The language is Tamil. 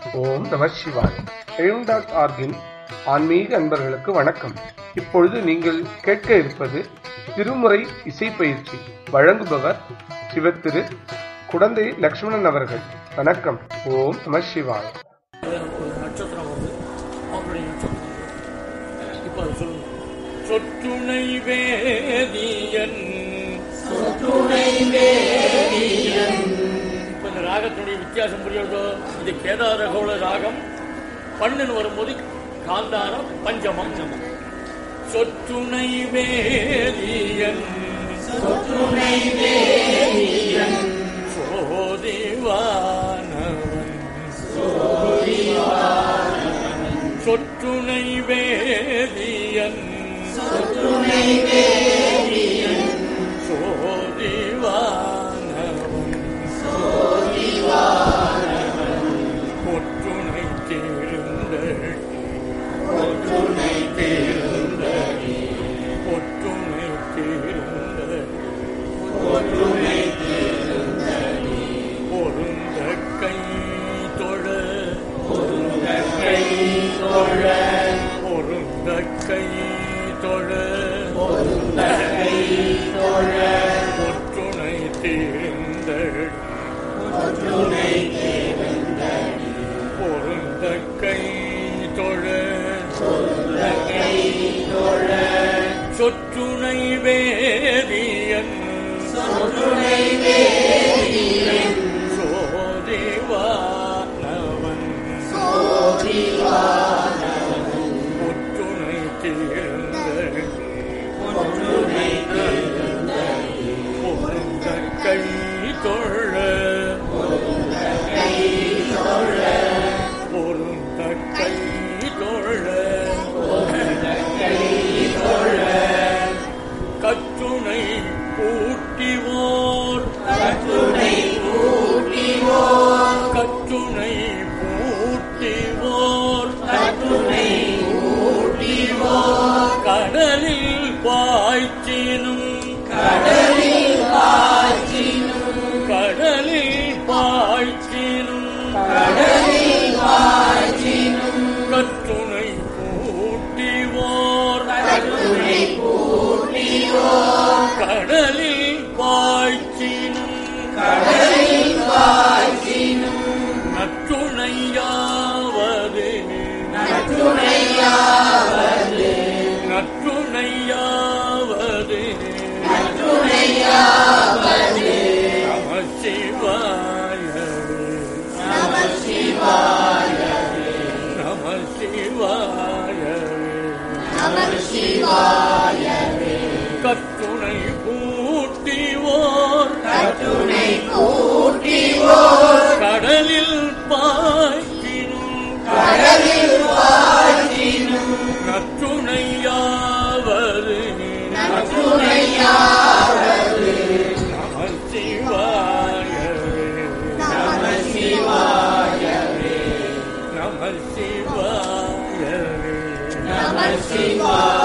ஓம் நம சிவாய் எழும் டாட் ஆர்கின் ஆன்மீக அன்பர்களுக்கு வணக்கம் இப்பொழுது நீங்கள் கேட்க இருப்பது திருமுறை இசை பயிற்சி வழங்குபவர் சிவத்திரு குடந்தை லக்ஷ்மணன் அவர்கள் வணக்கம் ஓம் நம சிவாய் எனக்கு ஒரு நட்சத்திரம் வருது அவருடைய நட்சத்திரம் வருது. இப்ப அது சொல்லுங்க சொற்றுணை வேதியன் இப்ப இந்த ராகத்தினுடைய வித்தியாசம் புரியுதோ இது கேதார கௌள ராகம் பண்ணுன்னு வரும்போது காந்தாரம் பஞ்சமம் சொற்றுணை வேதியன் சோதிவானவன் சொற்றுணை வேதியன் சோதிவானவன் ஒற்றுணை தீர்ந்தடி ஒற்றுணை தீர்ந்தடி ஒற்றுணை தீர்ந்தடி பொருந்த கை தொழ பொருந்த கை தொழ பொருந்த கை தொழ பொருந்த கை தொழ ஒற்றுணை தீர்ந்தடி ஒற்றுணை தீர்ந்தடி பொருந்த கை தொழ பொருந்த கை தொழ சொற்றுணை வேதியன் சொற்றுணை வேதியன் சோதிவானவன் சோதிவானவன் ஒற்றுணை தீர்ந்தடி ஒற்றுணை தீர்ந்தடி பொருந்த கை தொழ பொருந்த கை தொழ பொருந்த கை தொழ பொருந்த கை தொழ கற்றுணை பூட்டிவோர் கற்றுணை பூட்டிவோர் கற்றுணை பூட்டிவோர் கற்றுணை பூட்டிவோர் கடலில் பாய்ச்சினும் கடலில் பாய்ச்சினும் கடலில் பாய்ச்சினும் கடலில் பாய்ச்சினும் கற்றுணை பூட்டிவோர் கற்றுணை கடலில் பாய்ச்சினும் கடலில் பாய்ச்சினும் நற்றுணையாவது நற்றுணையாவது நற்றுணையாவது நற்றுணையாவது நம சிவாய நம சிவாய நம சிவாய கற்றுணை பூட்டிவோர் கற்றுணை பூட்டிவோர் கடலில் பாய்ச்சினும் கடலில் பாய்ச்சினும் நற்றுணையாவது நற்றுணையாவது நம சிவாய நம சிவாய நம சிவாய நம சிவாய